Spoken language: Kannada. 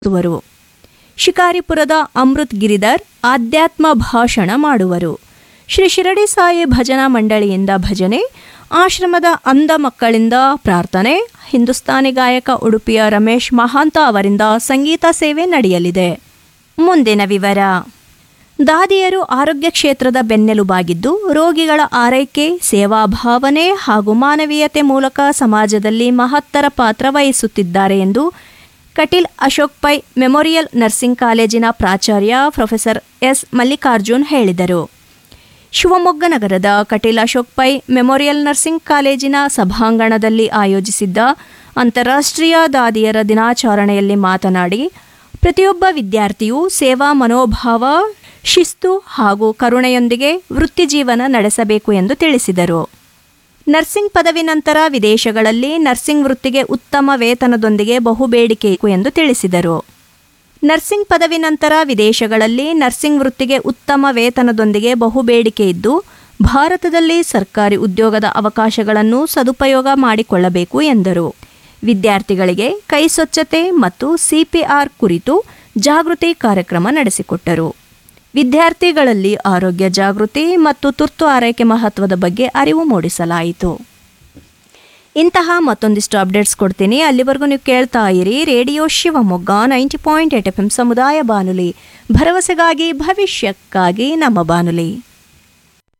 ಮಾಡುವರು ಶಿಕಾರಿಪುರದ ಅಮೃತ್ ಗಿರಿಧರ್ ಆಧ್ಯಾತ್ಮ ಭಾಷಣ ಮಾಡುವರು ಶ್ರೀ ಶಿರಡಿ ಸಾಯಿ ಭಜನಾ ಮಂಡಳಿಯಿಂದ ಭಜನೆ ಆಶ್ರಮದ ಅಂಧ ಮಕ್ಕಳಿಂದ ಪ್ರಾರ್ಥನೆ ಹಿಂದೂಸ್ತಾನಿ ಗಾಯಕ ಉಡುಪಿಯ ರಮೇಶ್ ಮಹಾಂತ ಅವರಿಂದ ಸಂಗೀತ ಸೇವೆ ನಡೆಯಲಿದೆ ಮುಂದಿನ ವಿವರ ದಾದಿಯರು ಆರೋಗ್ಯ ಕ್ಷೇತ್ರದ ಬೆನ್ನೆಲುಬಾಗಿದ್ದು ರೋಗಿಗಳ ಆರೈಕೆ ಸೇವಾ ಭಾವನೆ ಹಾಗೂ ಮಾನವೀಯತೆ ಮೂಲಕ ಸಮಾಜದಲ್ಲಿ ಮಹತ್ತರ ಪಾತ್ರ ವಹಿಸುತ್ತಿದ್ದಾರೆ ಎಂದು ಕಟೀಲ್ ಅಶೋಕ್ ಪೈ ಮೆಮೋರಿಯಲ್ ನರ್ಸಿಂಗ್ ಕಾಲೇಜಿನ ಪ್ರಾಚಾರ್ಯ ಪ್ರೊಫೆಸರ್ ಎಸ್ ಮಲ್ಲಿಕಾರ್ಜುನ್ ಹೇಳಿದರು ಶಿವಮೊಗ್ಗ ನಗರದ ಕಟೀಲ್ ಅಶೋಕ್ ಪೈ ಮೆಮೋರಿಯಲ್ ನರ್ಸಿಂಗ್ ಕಾಲೇಜಿನ ಸಭಾಂಗಣದಲ್ಲಿ ಆಯೋಜಿಸಿದ್ದ ಅಂತಾರಾಷ್ಟ್ರೀಯ ದಾದಿಯರ ದಿನಾಚರಣೆಯಲ್ಲಿ ಮಾತನಾಡಿ ಪ್ರತಿಯೊಬ್ಬ ವಿದ್ಯಾರ್ಥಿಯು ಸೇವಾ ಮನೋಭಾವ ಶಿಸ್ತು ಹಾಗೂ ಕರುಣೆಯೊಂದಿಗೆ ವೃತ್ತಿಜೀವನ ನಡೆಸಬೇಕು ಎಂದು ತಿಳಿಸಿದರು ನರ್ಸಿಂಗ್ ಪದವಿ ನಂತರ ವಿದೇಶಗಳಲ್ಲಿ ನರ್ಸಿಂಗ್ ವೃತ್ತಿಗೆ ಉತ್ತಮ ವೇತನದೊಂದಿಗೆ ಬಹುಬೇಡಿಕೆ ಎಂದು ತಿಳಿಸಿದರು ನರ್ಸಿಂಗ್ ಪದವಿ ನಂತರ ವಿದೇಶಗಳಲ್ಲಿ ನರ್ಸಿಂಗ್ ವೃತ್ತಿಗೆ ಉತ್ತಮ ವೇತನದೊಂದಿಗೆ ಬಹುಬೇಡಿಕೆ ಇದ್ದು ಭಾರತದಲ್ಲಿ ಸರ್ಕಾರಿ ಉದ್ಯೋಗದ ಅವಕಾಶಗಳನ್ನು ಸದುಪಯೋಗ ಮಾಡಿಕೊಳ್ಳಬೇಕು ಎಂದರು ವಿದ್ಯಾರ್ಥಿಗಳಿಗೆ ಕೈ ಸ್ವಚ್ಛತೆ ಮತ್ತು ಸಿಪಿಆರ್ ಕುರಿತು ಜಾಗೃತಿ ಕಾರ್ಯಕ್ರಮ ನಡೆಸಿಕೊಟ್ಟರು ವಿದ್ಯಾರ್ಥಿಗಳಲ್ಲಿ ಆರೋಗ್ಯ ಜಾಗೃತಿ ಮತ್ತು ತುರ್ತು ಆರೈಕೆ ಮಹತ್ವದ ಬಗ್ಗೆ ಅರಿವು ಮೂಡಿಸಲಾಯಿತು ಇಂತಹ ಮತ್ತೊಂದಿಷ್ಟು ಅಪ್ಡೇಟ್ಸ್ ಕೊಡ್ತೀನಿ ಅಲ್ಲಿವರೆಗೂ ನೀವು ಕೇಳ್ತಾ ಇರಿ radio Shivamogga ninety point eight F M ಸಮುದಾಯ ಬಾನುಲಿ ಭರವಸೆಗಾಗಿ ಭವಿಷ್ಯಕ್ಕಾಗಿ ನಮ್ಮ ಬಾನುಲಿ